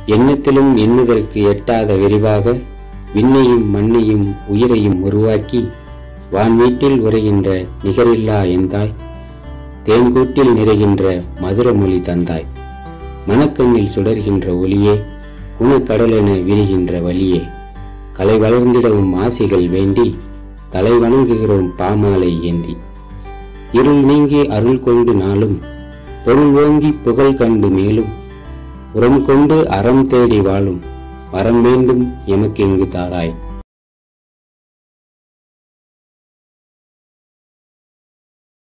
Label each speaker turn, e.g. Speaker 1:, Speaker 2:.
Speaker 1: எண்ணத்திலும் எண்ணுதற்கு எட்டாத விரிவாக விண்ணையும் மண்ணையும் உயிரையும் உருவாக்கி வான்வீட்டில் உரைகின்ற நிகரில்லா எந்தாய் தேன்கூட்டில் நிறைகின்ற மதுர மொழி தந்தாய் மனக்கண்ணில் சுடர்கின்ற ஒளியே குணக்கடலென விரிகின்ற வழியே கலை வளர்ந்திடவும் ஆசைகள் வேண்டி தலை வணங்குகிறோம் பாமாலை ஏந்தி இருள் நீங்கி அருள் கொண்டு நாளும் பொருள் ஓங்கி புகழ் கண்டு மேலும் உரம் கொண்டு அறம் தேடி வாழும் வரம் வேண்டும் எமக்கு இங்கு தாராய்